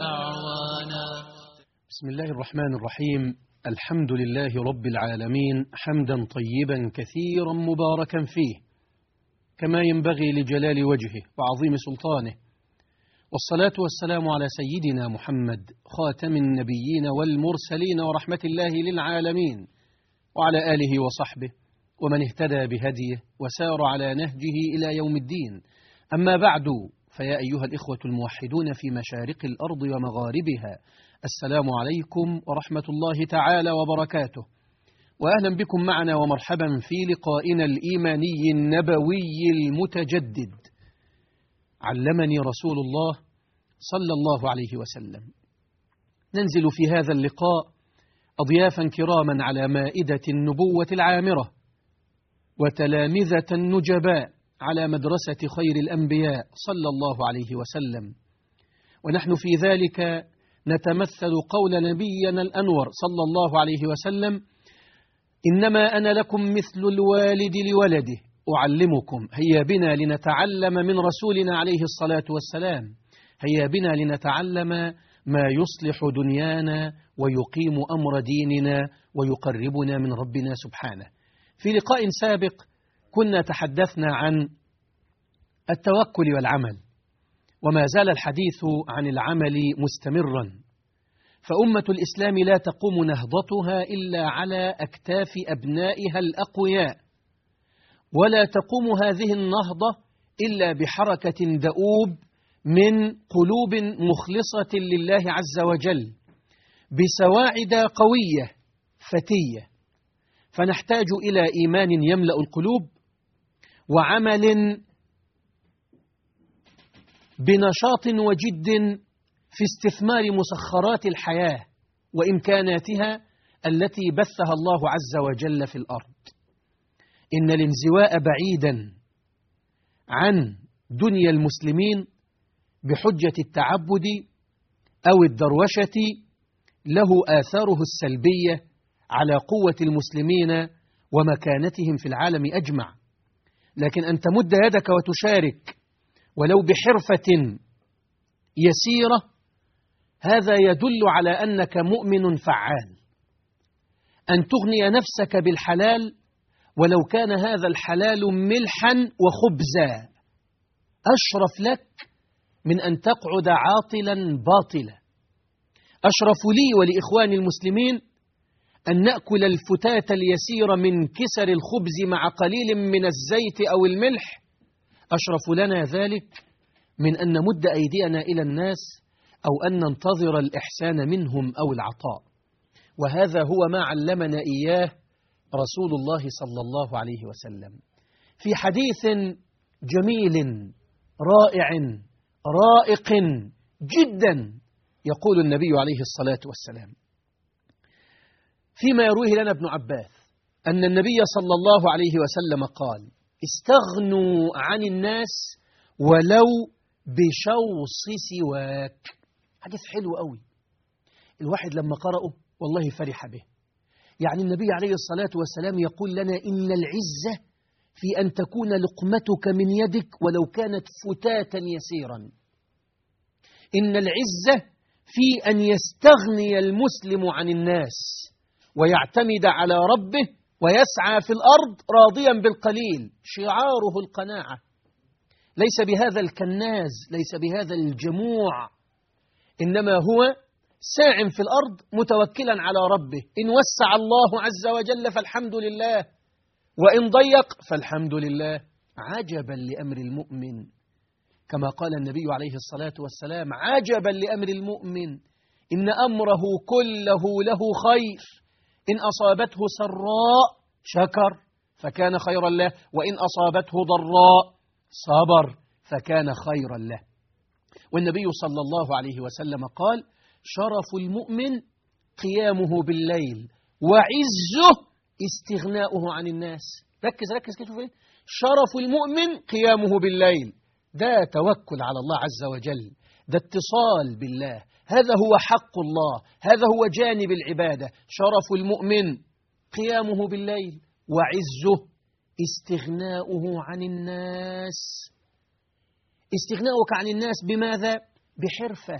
أعوانا بسم الله الرحمن الرحيم الحمد لله رب العالمين حمدا طيبا كثيرا مباركا فيه كما ينبغي لجلال وجهه وعظيم سلطانه والصلاة والسلام على سيدنا محمد خاتم النبيين والمرسلين ورحمة الله للعالمين وعلى آله وصحبه ومن اهتدى بهديه وسار على نهجه إلى يوم الدين أما بعد فيا أيها الإخوة الموحدون في مشارق الأرض ومغاربها السلام عليكم ورحمة الله تعالى وبركاته وأهلا بكم معنا ومرحبا في لقائنا الإيماني النبوي المتجدد علمني رسول الله صلى الله عليه وسلم ننزل في هذا اللقاء أضيافا كراما على مائدة النبوة العامرة وتلامذة النجباء على مدرسة خير الأنبياء صلى الله عليه وسلم ونحن في ذلك نتمثل قول نبينا الأنور صلى الله عليه وسلم إنما أنا لكم مثل الوالد لولده أعلمكم هيا بنا لنتعلم من رسولنا عليه الصلاة والسلام هيا بنا لنتعلم ما يصلح دنيانا ويقيم أمر ديننا ويقربنا من ربنا سبحانه في لقاء سابق كنا تحدثنا عن التوكل والعمل وما زال الحديث عن العمل مستمرا فأمة الإسلام لا تقوم نهضتها إلا على أكتاف أبنائها الأقوياء ولا تقوم هذه النهضة إلا بحركة دؤوب من قلوب مخلصة لله عز وجل بسواعد قوية فتية فنحتاج إلى إيمان يملأ القلوب وعمل بنشاط وجد في استثمار مسخرات الحياة وإمكاناتها التي بثها الله عز وجل في الأرض إن الانزواء بعيدا عن دنيا المسلمين بحجة التعبد أو الدروشة له آثاره السلبية على قوة المسلمين ومكانتهم في العالم أجمع لكن أن تمد يدك وتشارك ولو بحرفة يسيرة هذا يدل على أنك مؤمن فعال أن تغني نفسك بالحلال ولو كان هذا الحلال ملحا وخبزا أشرف لك من أن تقعد عاطلا باطلا أشرف لي ولإخواني المسلمين أن نأكل الفتاة اليسير من كسر الخبز مع قليل من الزيت أو الملح أشرف لنا ذلك من أن نمد أيدينا إلى الناس أو أن ننتظر الإحسان منهم أو العطاء وهذا هو ما علمنا إياه رسول الله صلى الله عليه وسلم في حديث جميل رائع رائق جدا يقول النبي عليه الصلاة والسلام فيما يرويه لنا ابن عباس أن النبي صلى الله عليه وسلم قال استغنوا عن الناس ولو بشوص سواك حديث حلو قوي الواحد لما قرأه والله فرح به يعني النبي عليه الصلاة والسلام يقول لنا إن العزة في أن تكون لقمتك من يدك ولو كانت فتاة يسيرا إن العزة في أن يستغني المسلم عن الناس ويعتمد على ربه ويسعى في الأرض راضيا بالقليل شعاره القناعة ليس بهذا الكناز ليس بهذا الجموع إنما هو ساع في الأرض متوكلا على ربه إن وسع الله عز وجل فالحمد لله وإن ضيق فالحمد لله عجبا لأمر المؤمن كما قال النبي عليه الصلاة والسلام عجبا لأمر المؤمن إن أمره كله له خير إن أصابته سراء شكر فكان خيرا له وإن أصابته ضراء صبر فكان خيرا له والنبي صلى الله عليه وسلم قال شرف المؤمن قيامه بالليل وعزه استغناؤه عن الناس ركز ركز كده فين شرف المؤمن قيامه بالليل ده توكل على الله عز وجل ده اتصال بالله هذا هو حق الله هذا هو جانب العبادة شرف المؤمن قيامه بالليل وعزه استغناؤه عن الناس استغناؤك عن الناس بماذا؟ بحرفة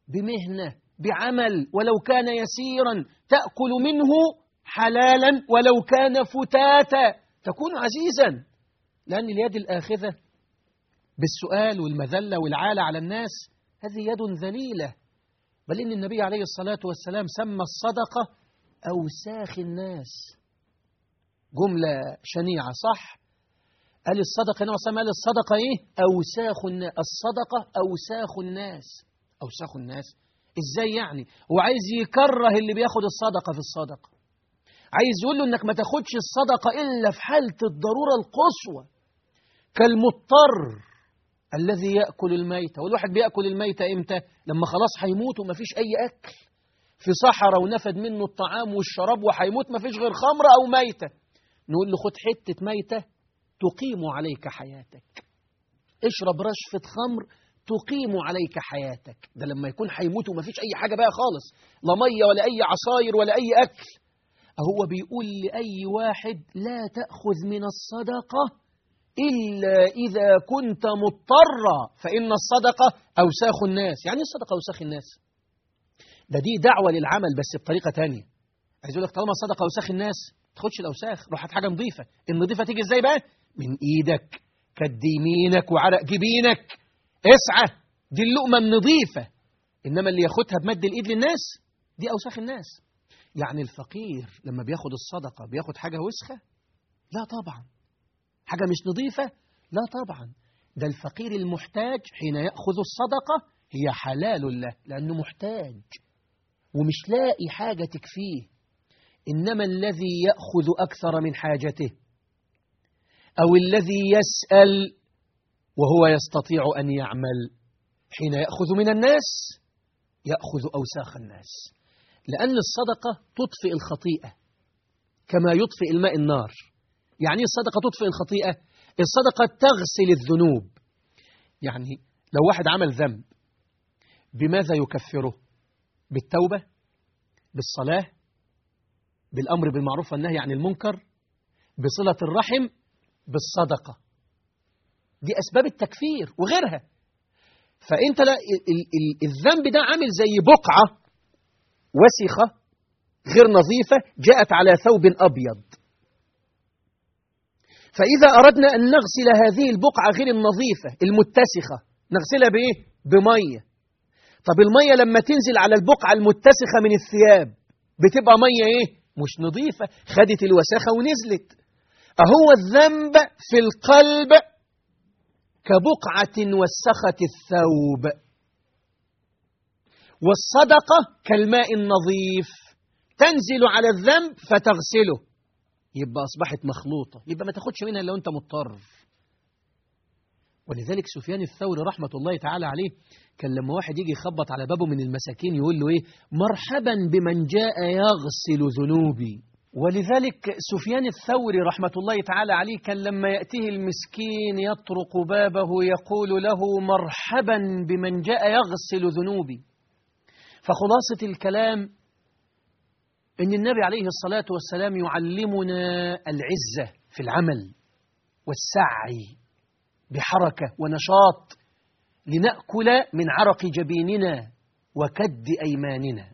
بمهنة بعمل ولو كان يسيرا تأكل منه حلالا ولو كان فتاتا تكون عزيزا لأن اليد الآخذة بالسؤال والمذلة والعالة على الناس هذه يد ذليلة بل إن النبي عليه الصلاة والسلام سمى الصدقة أوساخ الناس جملة شنيعة صح قال الصدقة هنا وسلم قال الصدقة إيه أوساخ الناس الصدقة أوساخ الناس أوساخ الناس إزاي يعني هو عايز يكره اللي بياخد الصدقة في الصدقة عايز يقول له إنك ما تاخدش الصدقة إلا في حالة الضرورة القصوى كالمضطر الذي يأكل الميتة والواحد بيأكل الميتة إمتى لما خلاص هيموت وما فيش أي أكل في صحراء ونفد منه الطعام والشراب وهيموت ما فيش غير خمرة أو ميتة نقول له خد حتة ميتة تقيم عليك حياتك اشرب رشفة خمر تقيم عليك حياتك ده لما يكون هيموت وما فيش أي حاجة بقى خالص لا مية ولا أي عصاير ولا أي أكل هو بيقول لأي واحد لا تأخذ من الصدقة إلا إذا كنت مضطرا فإن الصدقة أوساخ الناس يعني الصدقة أوساخ الناس ده دي دعوة للعمل بس بطريقة تانية عايز يقول لك طالما الصدقة أوساخ الناس تاخدش الأوساخ روح هات حاجة نظيفة النظيفة تيجي إزاي بقى من إيدك كد يمينك وعرق جبينك اسعى دي اللقمة النظيفة إنما اللي ياخدها بمد الإيد للناس دي أوساخ الناس يعني الفقير لما بياخد الصدقة بياخد حاجة وسخة لا طبعا حاجة مش نظيفة لا طبعا ده الفقير المحتاج حين يأخذ الصدقة هي حلال له لأنه محتاج ومش لاقي حاجة تكفيه إنما الذي يأخذ أكثر من حاجته أو الذي يسأل وهو يستطيع أن يعمل حين يأخذ من الناس يأخذ أوساخ الناس لأن الصدقة تطفئ الخطيئة كما يطفئ الماء النار يعني الصدقة تطفئ الخطيئة الصدقة تغسل الذنوب يعني لو واحد عمل ذنب بماذا يكفره بالتوبة بالصلاة بالأمر بالمعروف والنهي عن المنكر بصلة الرحم بالصدقة دي أسباب التكفير وغيرها فأنت لا الذنب ده عامل زي بقعة وسخة غير نظيفة جاءت على ثوب أبيض فإذا أردنا أن نغسل هذه البقعة غير النظيفة المتسخة نغسلها بإيه؟ بمية طب المية لما تنزل على البقعة المتسخة من الثياب بتبقى مية إيه؟ مش نظيفة خدت الوساخة ونزلت أهو الذنب في القلب كبقعة وسخت الثوب والصدقة كالماء النظيف تنزل على الذنب فتغسله يبقى أصبحت مخلوطة يبقى ما تاخدش منها لو أنت مضطر ولذلك سفيان الثوري رحمة الله تعالى عليه كان لما واحد يجي يخبط على بابه من المساكين يقول له إيه مرحبا بمن جاء يغسل ذنوبي ولذلك سفيان الثوري رحمة الله تعالى عليه كان لما يأتيه المسكين يطرق بابه يقول له مرحبا بمن جاء يغسل ذنوبي فخلاصة الكلام إن النبي عليه الصلاة والسلام يعلمنا العزة في العمل والسعي بحركة ونشاط لنأكل من عرق جبيننا وكد أيماننا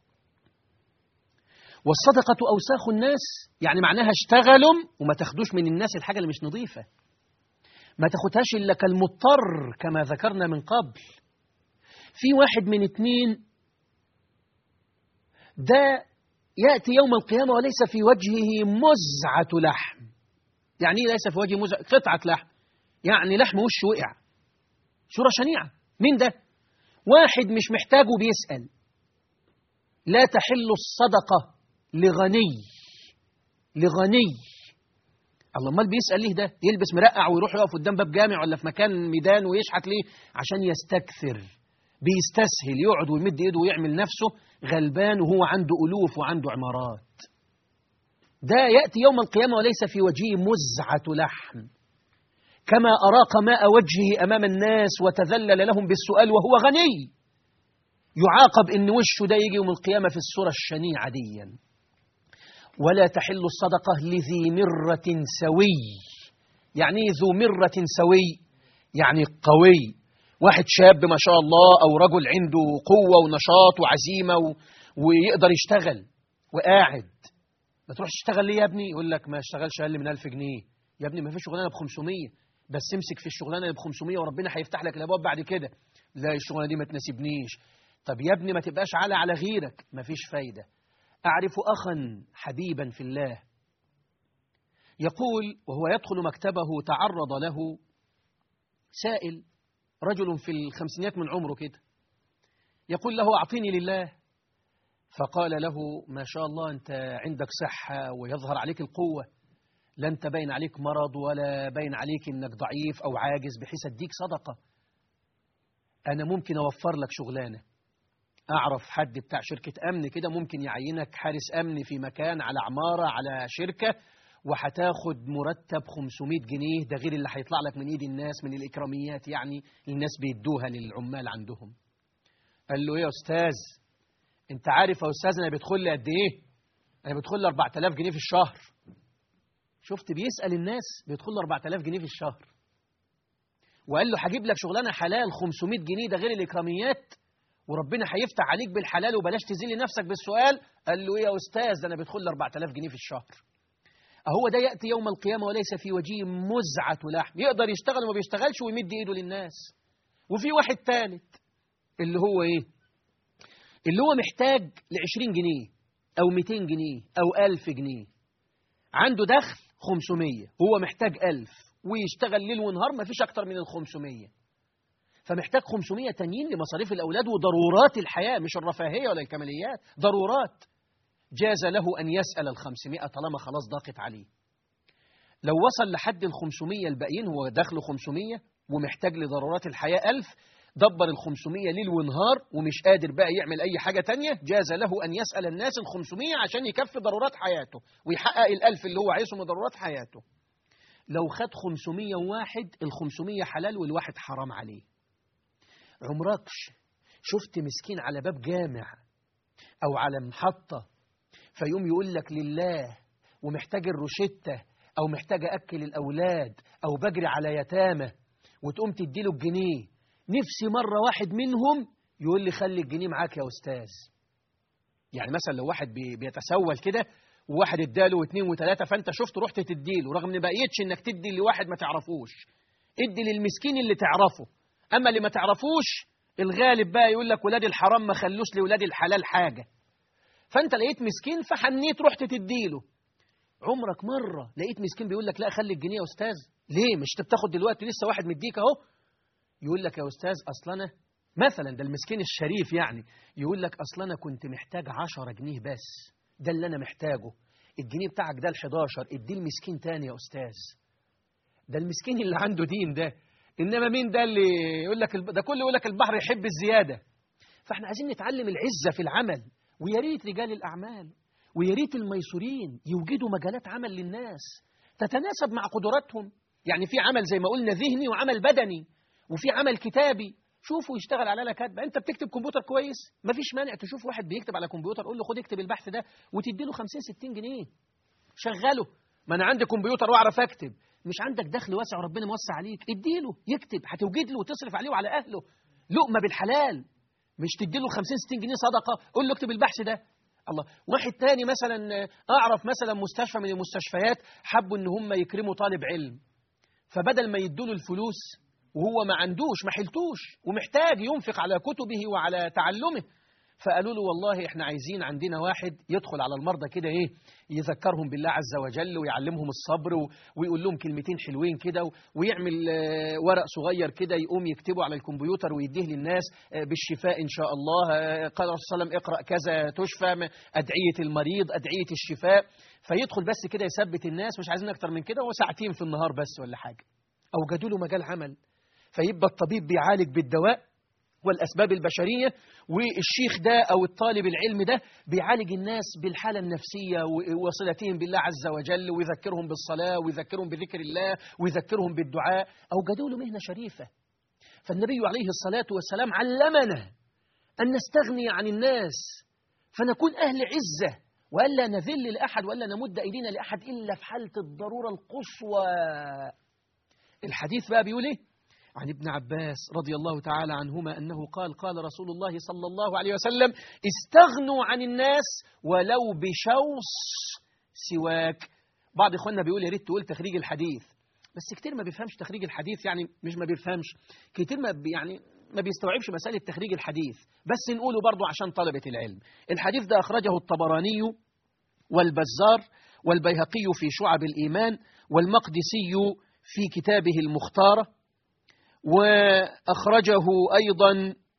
والصدقة أوساخ الناس يعني معناها اشتغلوا وما تاخدوش من الناس الحاجة اللي مش نظيفة ما تاخدهاش إلا كالمضطر كما ذكرنا من قبل في واحد من اتنين ده يأتي يوم القيامة وليس في وجهه مزعة لحم يعني ايه ليس في وجهه مزعة قطعة لحم يعني لحم وش وقع صورة شنيعة مين ده واحد مش محتاجه بيسأل لا تحل الصدقة لغني لغني الله امال بيسأل ليه ده يلبس مرقع ويروح يقف قدام باب جامع ولا في مكان ميدان ويشحت ليه عشان يستكثر بيستسهل يقعد ويمد ايده ويعمل نفسه غلبان وهو عنده ألوف وعنده عمارات ده يأتي يوم القيامة وليس في وجهه مزعة لحم كما أراق ماء وجهه أمام الناس وتذلل لهم بالسؤال وهو غني يعاقب إن وشه ده يجي يوم القيامة في الصورة الشنيعة ديا ولا تحل الصدقة لذي مرة سوي يعني ذو مرة سوي يعني قوي واحد شاب ما شاء الله أو رجل عنده قوة ونشاط وعزيمة و... ويقدر يشتغل وقاعد ما تروح تشتغل ليه يا ابني يقول لك ما اشتغلش أقل من 1000 جنيه يا ابني ما في شغلانة ب 500 بس امسك في الشغلانة اللي ب 500 وربنا هيفتح لك الأبواب بعد كده لا الشغلانة دي ما تناسبنيش طب يا ابني ما تبقاش على على غيرك ما فيش فايدة أعرف أخا حبيبا في الله يقول وهو يدخل مكتبه تعرض له سائل رجل في الخمسينات من عمره كده يقول له أعطيني لله فقال له ما شاء الله أنت عندك صحة ويظهر عليك القوة لا أنت باين عليك مرض ولا باين عليك أنك ضعيف أو عاجز بحيث أديك صدقة أنا ممكن أوفر لك شغلانة أعرف حد بتاع شركة أمن كده ممكن يعينك حارس أمن في مكان على عمارة على شركة وهتاخد مرتب 500 جنيه ده غير اللي هيطلع لك من ايد الناس من الإكراميات يعني الناس بيدوها للعمال عندهم قال له ايه يا أستاذ انت عارف يا أستاذ أنا بيدخل لي قد ايه أنا بيدخل لي 4000 جنيه في الشهر شفت بيسأل الناس بيدخل له 4000 جنيه في الشهر وقال له هجيب لك شغلانه حلال 500 جنيه ده غير الاكراميات وربنا هيفتح عليك بالحلال وبلاش تذل نفسك بالسؤال قال له ايه يا استاذ ده انا بيدخل لي 4000 جنيه في الشهر اهو ده ياتي يوم القيامه وليس في وجهه مزعه لحم يقدر يشتغل وما بيشتغلش ويمد ايده للناس وفي واحد ثالث اللي هو ايه اللي هو محتاج ل 20 جنيه او 200 جنيه او 1000 جنيه عنده دخل 500 هو محتاج 1000 ويشتغل ليل ونهار ما فيش أكتر من ال 500 فمحتاج 500 تانيين لمصاريف الأولاد وضرورات الحياة مش الرفاهية ولا الكماليات ضرورات جاز له أن يسأل ال 500 طالما خلاص ضاقت عليه لو وصل لحد ال 500 الباقيين هو دخله 500 ومحتاج لضرورات الحياة 1000 دبر ال 500 ليل ونهار ومش قادر بقى يعمل أي حاجة تانية جاز له أن يسأل الناس ال 500 عشان يكفي ضرورات حياته ويحقق ال 1000 اللي هو عايزه من ضرورات حياته لو خد 501 ال 500 حلال والواحد حرام عليه عمركش شفت مسكين على باب جامع أو على محطة فيقوم يقول لك لله ومحتاج الروشتة أو محتاج أكل الأولاد أو بجري على يتامى وتقوم تديله الجنيه نفسي مرة واحد منهم يقول لي خلي الجنيه معاك يا أستاذ يعني مثلا لو واحد بيتسول كده وواحد اداله واثنين وثلاثة فانت شفت رحت تديله رغم ان بقيتش انك تدي لواحد ما تعرفوش ادي للمسكين اللي تعرفه اما اللي ما تعرفوش الغالب بقى يقول لك ولاد الحرام ما خلوش لولاد الحلال حاجة فانت لقيت مسكين فحنيت رحت تديله عمرك مرة لقيت مسكين بيقول لك لا خلي الجنيه يا استاذ ليه مش بتاخد دلوقتي لسه واحد مديك اهو يقول لك يا استاذ اصل انا مثلا ده المسكين الشريف يعني يقول لك اصل انا كنت محتاج 10 جنيه بس ده اللي أنا محتاجه الجنيه بتاعك ده ال11 اديه المسكين تاني يا أستاذ ده المسكين اللي عنده دين ده إنما مين ده اللي يقول لك ده كله يقول لك البحر يحب الزيادة فاحنا عايزين نتعلم العزة في العمل ويا ريت رجال الأعمال ويا ريت الميسورين يوجدوا مجالات عمل للناس تتناسب مع قدراتهم يعني في عمل زي ما قلنا ذهني وعمل بدني وفي عمل كتابي شوفه يشتغل على آلة كاتبة أنت بتكتب كمبيوتر كويس مفيش مانع تشوف واحد بيكتب على كمبيوتر قول له خد اكتب البحث ده وتدي له 50 60 جنيه شغله ما أنا عندي كمبيوتر وأعرف أكتب مش عندك دخل واسع وربنا موسع عليك اديله يكتب هتوجد له وتصرف عليه وعلى أهله لقمة بالحلال مش تدي له 50 60 جنيه صدقة قول له اكتب البحث ده الله واحد تاني مثلا أعرف مثلا مستشفى من المستشفيات حبوا إن هم يكرموا طالب علم فبدل ما يدوا له الفلوس وهو ما عندوش ما حلتوش ومحتاج ينفق على كتبه وعلى تعلمه فقالوا له والله احنا عايزين عندنا واحد يدخل على المرضى كده ايه يذكرهم بالله عز وجل ويعلمهم الصبر ويقول لهم كلمتين حلوين كده ويعمل ورق صغير كده يقوم يكتبه على الكمبيوتر ويديه للناس بالشفاء ان شاء الله قال الرسول صلى الله عليه وسلم اقرا كذا تشفى ادعيه المريض ادعيه الشفاء فيدخل بس كده يثبت الناس مش عايزين اكتر من كده هو ساعتين في النهار بس ولا حاجه اوجدوا له مجال عمل فيبقى الطبيب بيعالج بالدواء والأسباب البشرية والشيخ ده أو الطالب العلم ده بيعالج الناس بالحالة النفسية وصلتهم بالله عز وجل ويذكرهم بالصلاة ويذكرهم بذكر الله ويذكرهم بالدعاء أوجدوا له مهنة شريفة فالنبي عليه الصلاة والسلام علمنا أن نستغني عن الناس فنكون أهل عزة وألا نذل لأحد وألا نمد أيدينا لأحد إلا في حالة الضرورة القصوى الحديث بقى بيقول إيه عن ابن عباس رضي الله تعالى عنهما أنه قال قال رسول الله صلى الله عليه وسلم استغنوا عن الناس ولو بشوص سواك بعض إخواننا بيقول يا ريت تقول تخريج الحديث بس كتير ما بيفهمش تخريج الحديث يعني مش ما بيفهمش كتير ما بي يعني ما بيستوعبش مسألة تخريج الحديث بس نقوله برضو عشان طلبة العلم الحديث ده أخرجه الطبراني والبزار والبيهقي في شعب الإيمان والمقدسي في كتابه المختارة وأخرجه أيضا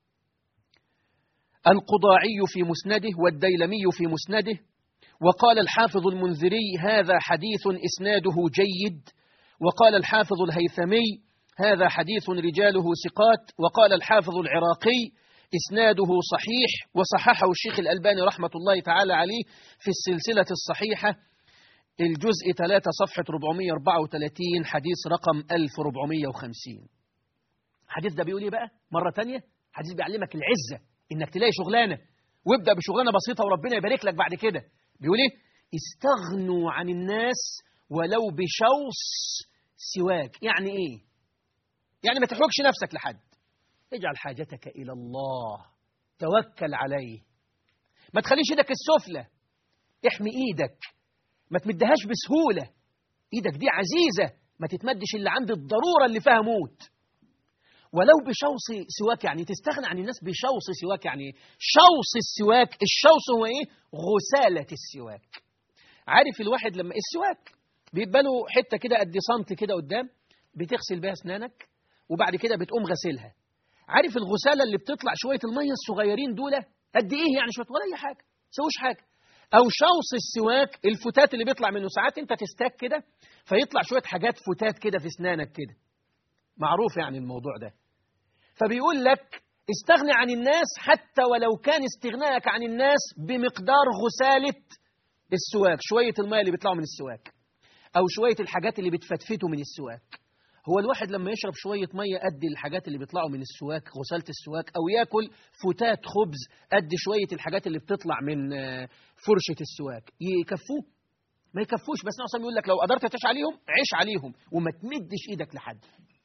القضاعي في مسنده والديلمي في مسنده وقال الحافظ المنذري هذا حديث إسناده جيد وقال الحافظ الهيثمي هذا حديث رجاله ثقات وقال الحافظ العراقي إسناده صحيح وصححه الشيخ الألباني رحمة الله تعالى عليه في السلسلة الصحيحة الجزء 3 صفحة 434 حديث رقم 1450 الحديث ده بيقول ايه بقى مرة تانية حديث بيعلمك العزة انك تلاقي شغلانة وابدأ بشغلانة بسيطة وربنا يبارك لك بعد كده بيقول ايه استغنوا عن الناس ولو بشوص سواك يعني ايه يعني ما تحوكش نفسك لحد اجعل حاجتك إلى الله توكل عليه ما تخليش ايدك السفلى احمي ايدك ما تمدهاش بسهولة ايدك دي عزيزة ما تتمدش اللي عند الضرورة اللي فيها موت ولو بشوص سواك يعني تستغنى عن الناس بشوص سواك يعني شوص السواك الشوص هو ايه غسالة السواك عارف الواحد لما السواك بيبقى له حتة كده قد سنتي كده قدام بتغسل بيها اسنانك وبعد كده بتقوم غسلها عارف الغسالة اللي بتطلع شوية المية الصغيرين دول قد ايه يعني شوية ولا اي حاجة سوش حاجة او شوص السواك الفتات اللي بيطلع منه ساعات انت تستاك كده فيطلع شوية حاجات فتات كده في اسنانك كده معروف يعني الموضوع ده فبيقول لك استغني عن الناس حتى ولو كان استغنائك عن الناس بمقدار غسالة السواك شوية الماء اللي بيطلعوا من السواك أو شوية الحاجات اللي بتفتفته من السواك هو الواحد لما يشرب شوية مية قد الحاجات اللي بيطلعوا من السواك غسالة السواك أو ياكل فتات خبز قد شوية الحاجات اللي بتطلع من فرشة السواك يكفوه ما يكفوش بس نعصم يقول لك لو قدرت تعيش عليهم عيش عليهم وما تمدش ايدك لحد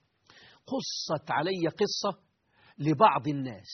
قصت علي قصة لبعض الناس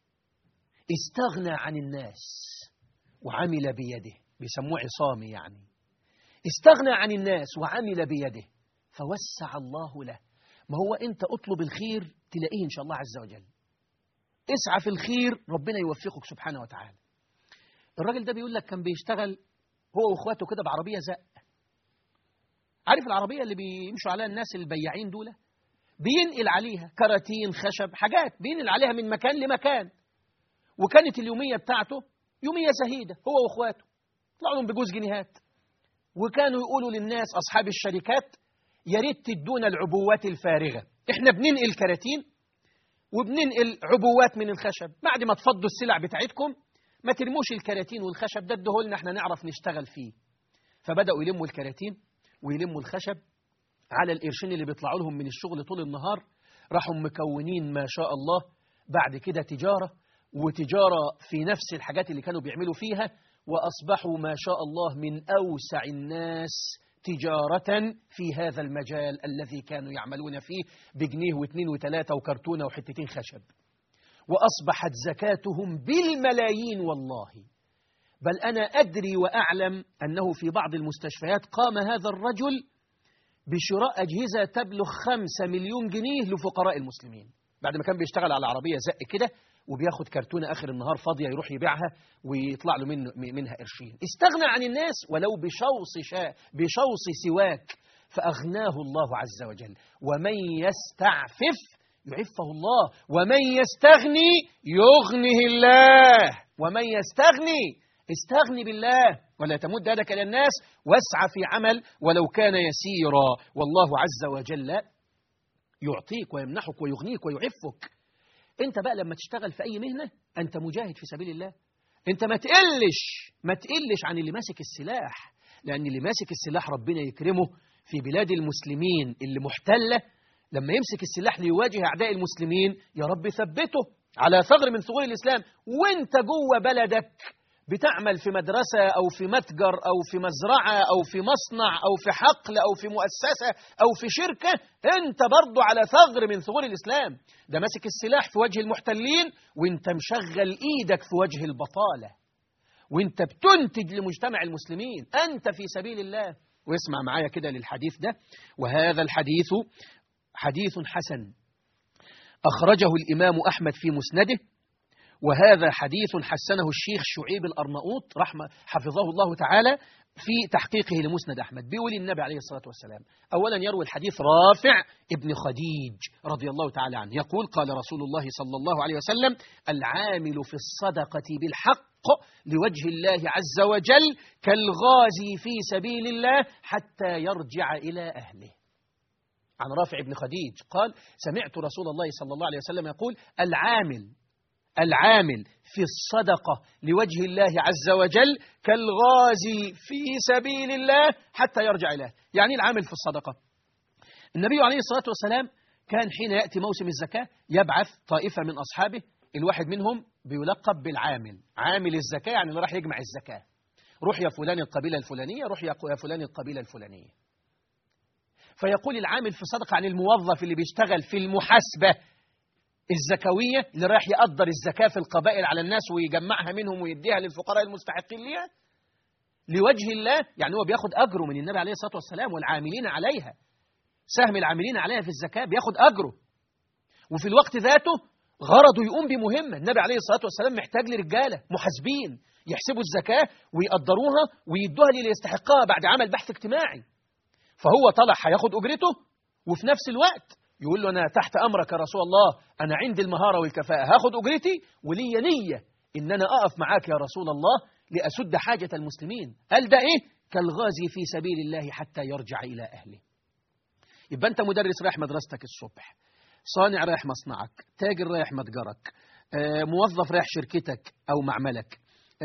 استغنى عن الناس وعمل بيده بيسموه عصامي يعني استغنى عن الناس وعمل بيده فوسع الله له ما هو أنت أطلب الخير تلاقيه إن شاء الله عز وجل اسعى في الخير ربنا يوفقك سبحانه وتعالى الراجل ده بيقول لك كان بيشتغل هو واخواته كده بعربية زق عارف العربية اللي بيمشوا عليها الناس البياعين دول بينقل عليها كراتين خشب حاجات بينقل عليها من مكان لمكان وكانت اليومية بتاعته يومية زهيدة هو واخواته طلعوا لهم بجوز جنيهات وكانوا يقولوا للناس أصحاب الشركات يا ريت تدونا العبوات الفارغة احنا بننقل كراتين وبننقل عبوات من الخشب بعد ما تفضوا السلع بتاعتكم ما ترموش الكراتين والخشب ده ادهولنا احنا نعرف نشتغل فيه فبدأوا يلموا الكراتين ويلموا الخشب على القرشين اللي بيطلعوا لهم من الشغل طول النهار راحوا مكونين ما شاء الله بعد كده تجارة وتجارة في نفس الحاجات اللي كانوا بيعملوا فيها وأصبحوا ما شاء الله من أوسع الناس تجارة في هذا المجال الذي كانوا يعملون فيه بجنيه واثنين وثلاثة وكرتونة وحتتين خشب وأصبحت زكاتهم بالملايين والله بل أنا أدري وأعلم أنه في بعض المستشفيات قام هذا الرجل بشراء أجهزة تبلغ خمسة مليون جنيه لفقراء المسلمين بعد ما كان بيشتغل على عربية زق كده وبياخد كرتونة آخر النهار فاضية يروح يبيعها ويطلع له من منها قرشين استغنى عن الناس ولو بشوص شاء بشوص سواك فأغناه الله عز وجل ومن يستعفف يعفه الله ومن يستغني يغنه الله ومن يستغني استغني بالله ولا تمد يدك إلى الناس واسعى في عمل ولو كان يسيرا والله عز وجل يعطيك ويمنحك ويغنيك ويعفك انت بقى لما تشتغل في أي مهنة أنت مجاهد في سبيل الله انت ما تقلش ما تقلش عن اللي ماسك السلاح لأن اللي ماسك السلاح ربنا يكرمه في بلاد المسلمين اللي محتلة لما يمسك السلاح ليواجه أعداء المسلمين يا رب ثبته على ثغر من ثغور الإسلام وانت جوه بلدك بتعمل في مدرسة أو في متجر أو في مزرعة أو في مصنع أو في حقل أو في مؤسسة أو في شركة أنت برضو على ثغر من ثغور الإسلام ده ماسك السلاح في وجه المحتلين وانت مشغل إيدك في وجه البطالة وانت بتنتج لمجتمع المسلمين أنت في سبيل الله واسمع معايا كده للحديث ده وهذا الحديث حديث حسن أخرجه الإمام أحمد في مسنده وهذا حديث حسنه الشيخ شعيب الأرناؤوط رحمة حفظه الله تعالى في تحقيقه لمسند أحمد بيقول النبي عليه الصلاة والسلام أولا يروي الحديث رافع ابن خديج رضي الله تعالى عنه يقول قال رسول الله صلى الله عليه وسلم العامل في الصدقة بالحق لوجه الله عز وجل كالغازي في سبيل الله حتى يرجع إلى أهله عن رافع بن خديج قال سمعت رسول الله صلى الله عليه وسلم يقول العامل العامل في الصدقة لوجه الله عز وجل كالغازي في سبيل الله حتى يرجع إليه يعني العامل في الصدقة النبي عليه الصلاة والسلام كان حين يأتي موسم الزكاة يبعث طائفة من أصحابه الواحد منهم بيلقب بالعامل عامل الزكاة يعني اللي راح يجمع الزكاة روح يا فلان القبيلة الفلانية روح يا فلان القبيلة الفلانية فيقول العامل في الصدقة عن الموظف اللي بيشتغل في المحاسبة الزكوية اللي رايح يقدر الزكاة في القبائل على الناس ويجمعها منهم ويديها للفقراء المستحقين ليها لوجه الله يعني هو بياخد أجره من النبي عليه الصلاة والسلام والعاملين عليها سهم العاملين عليها في الزكاة بياخد أجره وفي الوقت ذاته غرضه يقوم بمهمة النبي عليه الصلاة والسلام محتاج لرجالة محاسبين يحسبوا الزكاة ويقدروها ويدوها للي يستحقها بعد عمل بحث اجتماعي فهو طلع هياخد أجرته وفي نفس الوقت يقول له أنا تحت أمرك يا رسول الله أنا عندي المهارة والكفاءة هاخد أجرتي ولي نية إن أنا أقف معاك يا رسول الله لأسد حاجة المسلمين قال ده إيه؟ كالغازي في سبيل الله حتى يرجع إلى أهله يبقى أنت مدرس رايح مدرستك الصبح صانع رايح مصنعك تاجر رايح متجرك موظف رايح شركتك أو معملك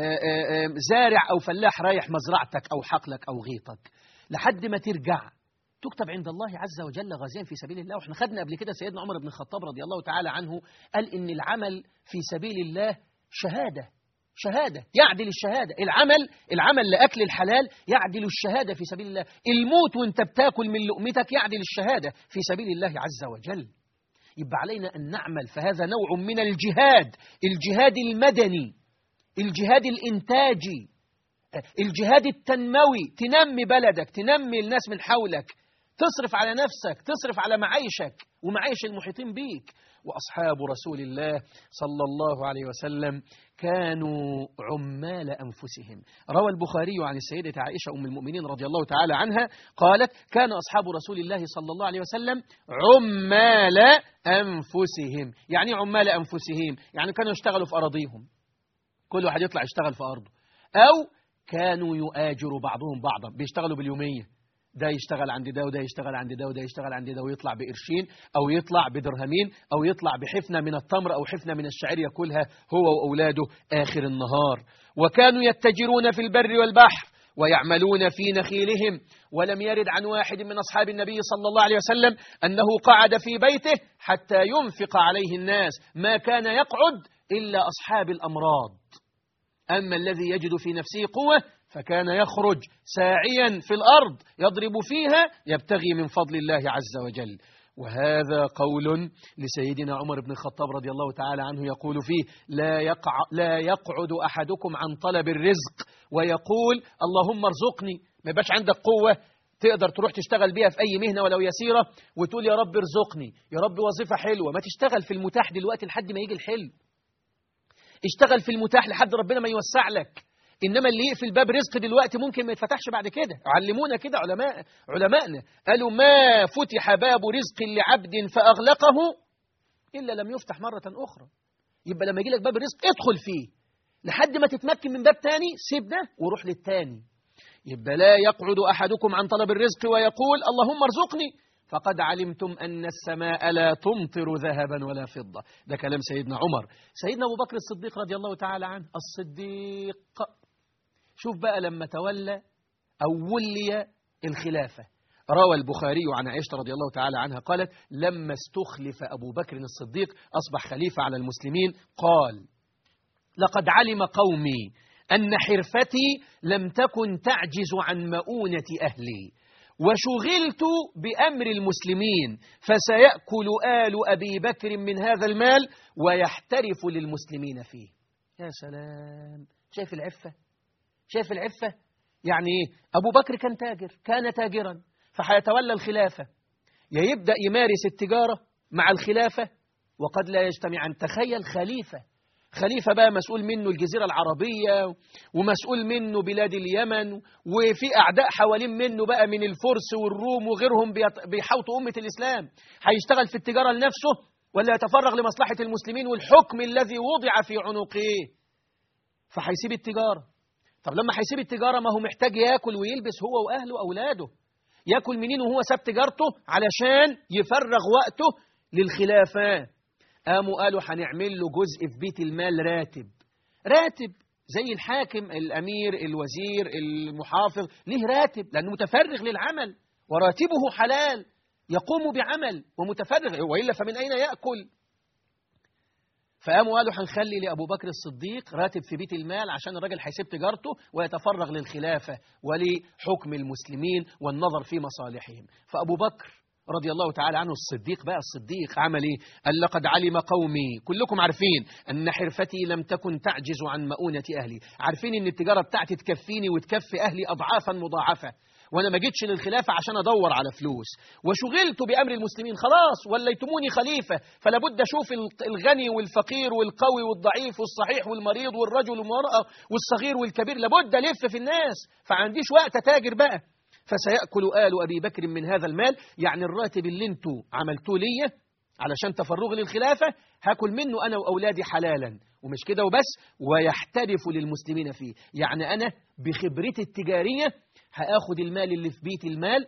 زارع أو فلاح رايح مزرعتك أو حقلك أو غيطك لحد ما ترجع تكتب عند الله عز وجل غازيا في سبيل الله واحنا خدنا قبل كده سيدنا عمر بن الخطاب رضي الله تعالى عنه قال ان العمل في سبيل الله شهادة شهادة يعدل الشهادة العمل العمل لأكل الحلال يعدل الشهادة في سبيل الله الموت وانت بتاكل من لقمتك يعدل الشهادة في سبيل الله عز وجل يبقى علينا أن نعمل فهذا نوع من الجهاد الجهاد المدني الجهاد الإنتاجي الجهاد التنموي تنمي بلدك تنمي الناس من حولك تصرف على نفسك تصرف على معيشك ومعيش المحيطين بيك وأصحاب رسول الله صلى الله عليه وسلم كانوا عمال أنفسهم روى البخاري عن السيدة عائشة أم المؤمنين رضي الله تعالى عنها قالت كان أصحاب رسول الله صلى الله عليه وسلم عمال أنفسهم يعني عمال أنفسهم يعني كانوا يشتغلوا في أراضيهم كل واحد يطلع يشتغل في أرضه أو كانوا يؤاجروا بعضهم بعضا بيشتغلوا باليومية ده يشتغل عند ده وده يشتغل عند ده وده يشتغل عند ده ويطلع بقرشين أو يطلع بدرهمين أو يطلع بحفنة من التمر أو حفنة من الشعير يأكلها هو وأولاده آخر النهار وكانوا يتجرون في البر والبحر ويعملون في نخيلهم ولم يرد عن واحد من أصحاب النبي صلى الله عليه وسلم أنه قعد في بيته حتى ينفق عليه الناس ما كان يقعد إلا أصحاب الأمراض أما الذي يجد في نفسه قوة فكان يخرج ساعيا في الأرض يضرب فيها يبتغي من فضل الله عز وجل وهذا قول لسيدنا عمر بن الخطاب رضي الله تعالى عنه يقول فيه لا, يقع لا يقعد أحدكم عن طلب الرزق ويقول اللهم ارزقني ما يبقاش عندك قوة تقدر تروح تشتغل بيها في أي مهنة ولو يسيرة وتقول يا رب ارزقني يا رب وظيفة حلوة ما تشتغل في المتاح دلوقتي لحد ما يجي الحلم اشتغل في المتاح لحد ربنا ما يوسع لك إنما اللي يقفل باب رزق دلوقتي ممكن ما يتفتحش بعد كده علمونا كده علماء علماءنا قالوا ما فتح باب رزق لعبد فأغلقه إلا لم يفتح مرة أخرى يبقى لما يجي لك باب رزق ادخل فيه لحد ما تتمكن من باب تاني سيب ده وروح للتاني يبقى لا يقعد أحدكم عن طلب الرزق ويقول اللهم ارزقني فقد علمتم أن السماء لا تمطر ذهبا ولا فضة ده كلام سيدنا عمر سيدنا أبو بكر الصديق رضي الله تعالى عنه الصديق شوف بقى لما تولى أو ولي الخلافة روى البخاري عن عائشة رضي الله تعالى عنها قالت لما استخلف أبو بكر الصديق أصبح خليفة على المسلمين قال لقد علم قومي أن حرفتي لم تكن تعجز عن مؤونة أهلي وشغلت بأمر المسلمين فسيأكل آل أبي بكر من هذا المال ويحترف للمسلمين فيه يا سلام شايف العفة شايف العفة يعني إيه أبو بكر كان تاجر كان تاجرا فحيتولى الخلافة يا يبدأ يمارس التجارة مع الخلافة وقد لا يجتمعان تخيل خليفة خليفة بقى مسؤول منه الجزيرة العربية ومسؤول منه بلاد اليمن وفي أعداء حوالين منه بقى من الفرس والروم وغيرهم بيحوطوا أمة الإسلام هيشتغل في التجارة لنفسه ولا يتفرغ لمصلحة المسلمين والحكم الذي وضع في عنقه فهيسيب التجارة طب لما هيسيب التجارة ما هو محتاج ياكل ويلبس هو وأهله وأولاده ياكل منين وهو ساب تجارته علشان يفرغ وقته للخلافة قاموا قالوا هنعمل له جزء في بيت المال راتب راتب زي الحاكم الأمير الوزير المحافظ ليه راتب لأنه متفرغ للعمل وراتبه حلال يقوم بعمل ومتفرغ وإلا فمن أين يأكل فقاموا قالوا هنخلي لأبو بكر الصديق راتب في بيت المال عشان الراجل هيسيب تجارته ويتفرغ للخلافة ولحكم المسلمين والنظر في مصالحهم فأبو بكر رضي الله تعالى عنه الصديق بقى الصديق عمل ايه قال لقد علم قومي كلكم عارفين ان حرفتي لم تكن تعجز عن مؤونة اهلي عارفين ان التجارة بتاعتي تكفيني وتكفي اهلي اضعافا مضاعفة وانا ما جيتش للخلافة عشان ادور على فلوس وشغلت بامر المسلمين خلاص وليتموني خليفة فلا بد اشوف الغني والفقير والقوي والضعيف والصحيح والمريض والرجل والمرأة والصغير والكبير لابد الف في الناس فعنديش وقت اتاجر بقى فسيأكل آل أبي بكر من هذا المال يعني الراتب اللي انتوا عملتوه ليا علشان تفرغ للخلافة هاكل منه أنا وأولادي حلالا ومش كده وبس ويحترف للمسلمين فيه يعني أنا بخبرتي التجارية هاخد المال اللي في بيت المال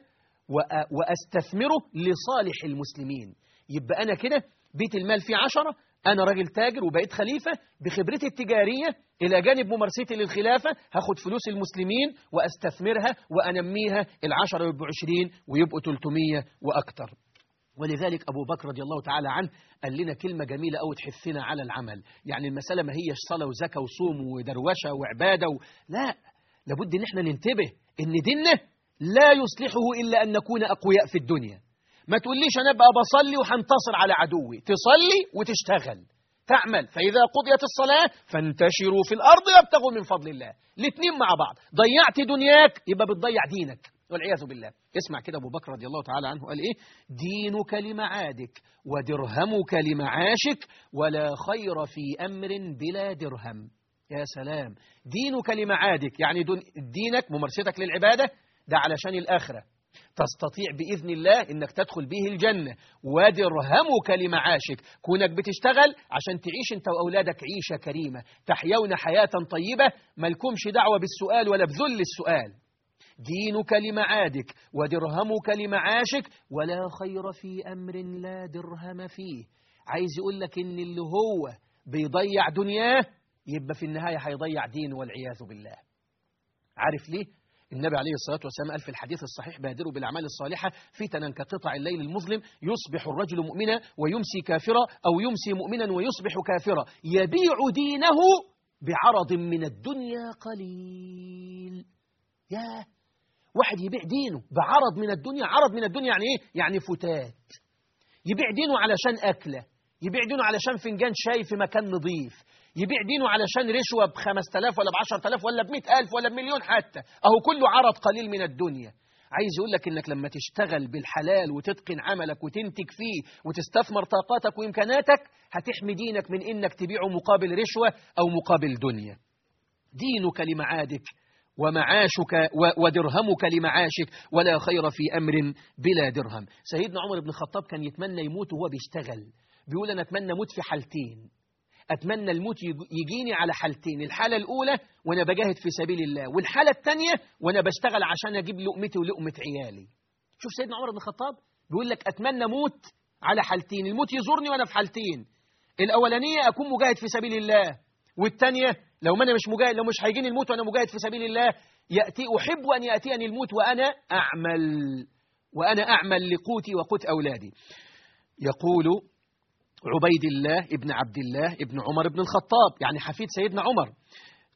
وأستثمره لصالح المسلمين يبقى أنا كده بيت المال فيه عشرة أنا راجل تاجر وبقيت خليفة بخبرتي التجارية إلى جانب ممارستي للخلافة هاخد فلوس المسلمين وأستثمرها وأنميها العشرة يبقوا عشرين ويبقوا تلتمية وأكتر ولذلك أبو بكر رضي الله تعالى عنه قال لنا كلمة جميلة أو تحثنا على العمل يعني المسألة ما هيش صلاة وزكاة وصوم ودروشة وعبادة و... لا لابد إن احنا ننتبه إن ديننا لا يصلحه إلا أن نكون أقوياء في الدنيا ما تقوليش أنا أبقى بصلي وهنتصر على عدوي تصلي وتشتغل تعمل فإذا قضيت الصلاة فانتشروا في الأرض وابتغوا من فضل الله الاثنين مع بعض ضيعت دنياك يبقى بتضيع دينك والعياذ بالله اسمع كده أبو بكر رضي الله تعالى عنه قال إيه دينك لمعادك ودرهمك لمعاشك ولا خير في أمر بلا درهم يا سلام دينك لمعادك يعني دينك ممارستك للعبادة ده علشان الآخرة تستطيع بإذن الله أنك تدخل به الجنة ودرهمك لمعاشك كونك بتشتغل عشان تعيش أنت وأولادك عيشة كريمة تحيون حياة طيبة ملكمش دعوة بالسؤال ولا بذل السؤال دينك لمعادك ودرهمك لمعاشك ولا خير في أمر لا درهم فيه عايز يقول لك إن اللي هو بيضيع دنياه يبقى في النهاية هيضيع دينه والعياذ بالله عارف ليه؟ النبي عليه الصلاة والسلام قال في الحديث الصحيح بادروا بالأعمال الصالحة فتنا كقطع الليل المظلم يصبح الرجل مؤمنا ويمسي كافرا أو يمسي مؤمنا ويصبح كافرا يبيع دينه بعرض من الدنيا قليل يا واحد يبيع دينه بعرض من الدنيا عرض من الدنيا يعني ايه يعني فتات يبيع دينه علشان أكله يبيع دينه علشان فنجان شاي في مكان نظيف يبيع دينه علشان رشوة ب 5000 ولا ب 10000 ولا ب 100000 ولا بمليون حتى أهو كله عرض قليل من الدنيا عايز يقول لك انك لما تشتغل بالحلال وتتقن عملك وتنتج فيه وتستثمر طاقاتك وامكاناتك هتحمي دينك من انك تبيعه مقابل رشوة او مقابل دنيا دينك لمعادك ومعاشك ودرهمك لمعاشك ولا خير في امر بلا درهم سيدنا عمر بن الخطاب كان يتمنى يموت وهو بيشتغل بيقول انا اتمنى اموت في حالتين أتمنى الموت يجيني على حالتين الحالة الأولى وأنا بجاهد في سبيل الله والحالة الثانية وأنا بشتغل عشان أجيب لقمتي ولقمة عيالي شوف سيدنا عمر بن الخطاب بيقول لك أتمنى موت على حالتين الموت يزورني وأنا في حالتين الأولانية أكون مجاهد في سبيل الله والثانية لو ما أنا مش مجاهد لو مش هيجيني الموت وأنا مجاهد في سبيل الله يأتي أحب أن يأتيني الموت وأنا أعمل وأنا أعمل لقوتي وقوت أولادي يقول عبيد الله ابن عبد الله ابن عمر بن الخطاب يعني حفيد سيدنا عمر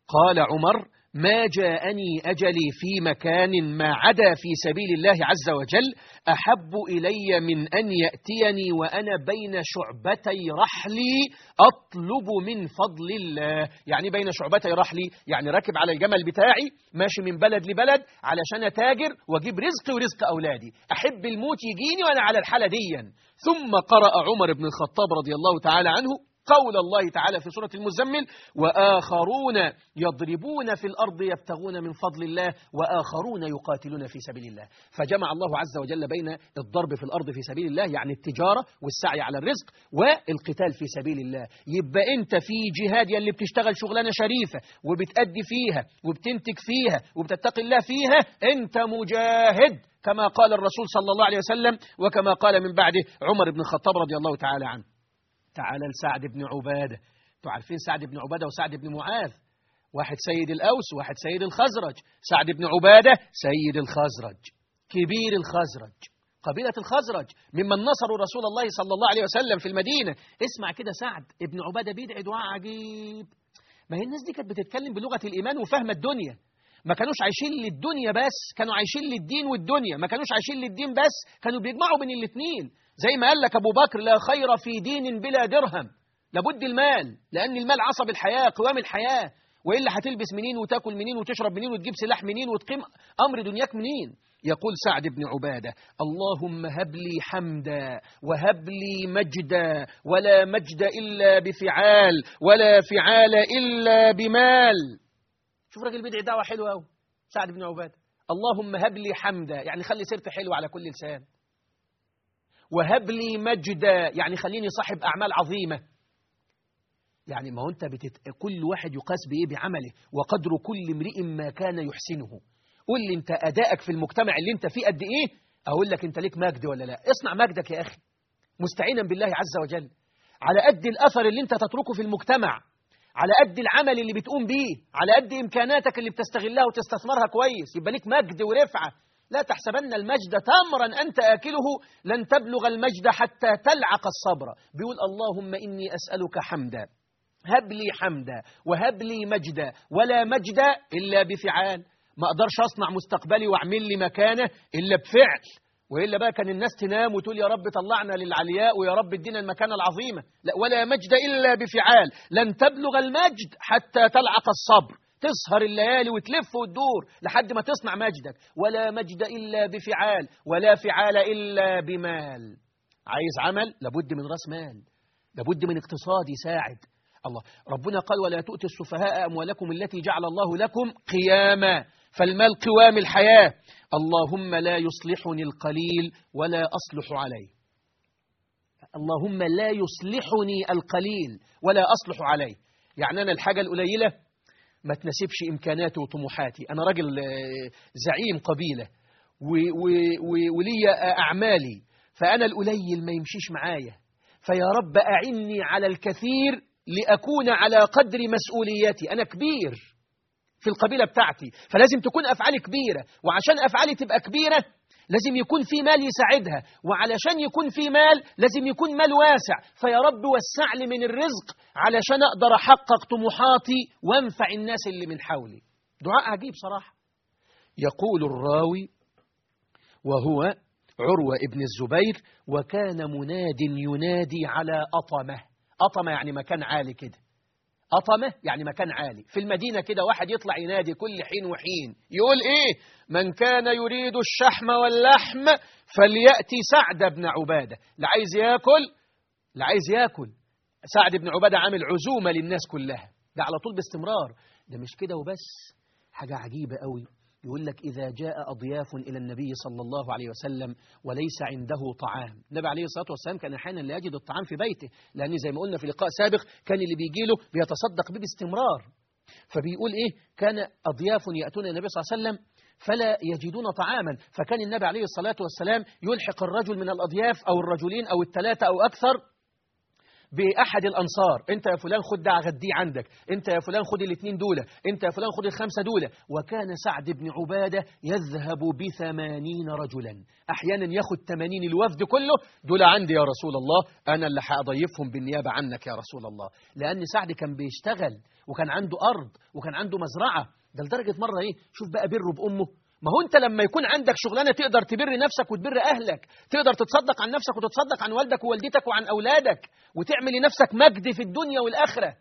قال عمر ما جاءني أجلي في مكان ما عدا في سبيل الله عز وجل أحب إلي من أن يأتيني وأنا بين شعبتي رحلي أطلب من فضل الله يعني بين شعبتي رحلي يعني راكب على الجمل بتاعي ماشي من بلد لبلد علشان أتاجر وأجيب رزقي ورزق أولادي أحب الموت يجيني وأنا على الحالة ديا ثم قرأ عمر بن الخطاب رضي الله تعالى عنه قول الله تعالى في سورة المزمل وآخرون يضربون في الأرض يبتغون من فضل الله وآخرون يقاتلون في سبيل الله فجمع الله عز وجل بين الضرب في الأرض في سبيل الله يعني التجارة والسعي على الرزق والقتال في سبيل الله يبقى أنت في جهاد يلي بتشتغل شغلانة شريفة وبتأدي فيها وبتنتج فيها وبتتقي الله فيها أنت مجاهد كما قال الرسول صلى الله عليه وسلم وكما قال من بعده عمر بن الخطاب رضي الله تعالى عنه تعالى لسعد بن عبادة انتوا عارفين سعد بن عبادة وسعد بن معاذ واحد سيد الأوس وواحد سيد الخزرج سعد بن عبادة سيد الخزرج كبير الخزرج قبيلة الخزرج ممن نصروا رسول الله صلى الله عليه وسلم في المدينة اسمع كده سعد ابن عبادة بيدعي دعاء عجيب ما هي الناس دي كانت بتتكلم بلغة الإيمان وفهم الدنيا ما كانوش عايشين للدنيا بس كانوا عايشين للدين والدنيا ما كانوش عايشين للدين بس كانوا بيجمعوا بين الاثنين زي ما قال لك أبو بكر لا خير في دين بلا درهم لابد المال لأن المال عصب الحياة قوام الحياة وإلا هتلبس منين وتاكل منين وتشرب منين وتجيب سلاح منين وتقيم أمر دنياك منين يقول سعد بن عبادة اللهم هب لي حمدا وهب لي مجدا ولا مجد إلا بفعال ولا فعال إلا بمال شوف راجل بيدعي دعوة حلوة أوي سعد بن عبادة اللهم هب لي حمدا يعني خلي سيرتي حلوة على كل لسان وهب لي مجدا يعني خليني صاحب أعمال عظيمة يعني ما هو أنت بتت... كل واحد يقاس بإيه بعمله وقدر كل امرئ ما كان يحسنه قول لي أنت أدائك في المجتمع اللي أنت فيه قد إيه أقول لك أنت ليك مجد ولا لا اصنع مجدك يا أخي مستعينا بالله عز وجل على قد الأثر اللي أنت تتركه في المجتمع على قد العمل اللي بتقوم بيه على قد إمكاناتك اللي بتستغلها وتستثمرها كويس يبقى ليك مجد ورفعة لا تحسبن المجد تمرا أنت آكله لن تبلغ المجد حتى تلعق الصبر بيقول اللهم إني أسألك حمدا هب لي حمدا وهب لي مجدا ولا مجد إلا بفعال ما أقدرش أصنع مستقبلي وأعمل لي مكانه إلا بفعل وإلا بقى كان الناس تنام وتقول يا رب طلعنا للعلياء ويا رب ادينا المكانة العظيمة لا ولا مجد إلا بفعال لن تبلغ المجد حتى تلعق الصبر تسهر الليالي وتلف وتدور لحد ما تصنع مجدك ولا مجد إلا بفعال ولا فعال إلا بمال عايز عمل لابد من راس مال لابد من اقتصاد يساعد الله ربنا قال ولا تؤتي السفهاء أموالكم التي جعل الله لكم قياما فالمال قوام الحياة اللهم لا يصلحني القليل ولا أصلح عليه اللهم لا يصلحني القليل ولا أصلح عليه يعني أنا الحاجة القليلة ما تناسبش إمكاناتي وطموحاتي أنا راجل زعيم قبيلة ولي أعمالي فأنا القليل ما يمشيش معايا فيا رب أعني على الكثير لأكون على قدر مسؤوليتي أنا كبير في القبيلة بتاعتي فلازم تكون أفعالي كبيرة وعشان أفعالي تبقى كبيرة لازم يكون في مال يساعدها وعلشان يكون في مال لازم يكون مال واسع فيا رب وسع لي من الرزق علشان أقدر أحقق طموحاتي وانفع الناس اللي من حولي دعاء عجيب صراحة يقول الراوي وهو عروة ابن الزبير وكان مناد ينادي على أطمة أطمة يعني مكان عالي كده أطمة يعني مكان عالي في المدينة كده واحد يطلع ينادي كل حين وحين يقول إيه من كان يريد الشحم واللحم فليأتي سعد بن عبادة لا عايز ياكل لا عايز ياكل سعد بن عبادة عامل عزومة للناس كلها ده على طول باستمرار ده مش كده وبس حاجة عجيبة قوي يقول لك إذا جاء أضياف إلى النبي صلى الله عليه وسلم وليس عنده طعام النبي عليه الصلاة والسلام كان أحيانا لا يجد الطعام في بيته لأن زي ما قلنا في لقاء سابق كان اللي بيجي له بيتصدق به باستمرار فبيقول إيه كان أضياف يأتون النبي صلى الله عليه وسلم فلا يجدون طعاما فكان النبي عليه الصلاة والسلام يلحق الرجل من الأضياف أو الرجلين أو الثلاثة أو أكثر بأحد الأنصار أنت يا فلان خد ده غديه عندك أنت يا فلان خد الاثنين دولة أنت يا فلان خد الخمسة دولة وكان سعد بن عبادة يذهب بثمانين رجلا أحيانا ياخد ثمانين الوفد كله دول عندي يا رسول الله أنا اللي هأضيفهم بالنيابة عنك يا رسول الله لأن سعد كان بيشتغل وكان عنده أرض وكان عنده مزرعة ده لدرجة مرة إيه شوف بقى بره بأمه ما هو انت لما يكون عندك شغلانه تقدر تبر نفسك وتبر اهلك تقدر تتصدق عن نفسك وتتصدق عن والدك ووالدتك وعن اولادك وتعمل لنفسك مجد في الدنيا والاخره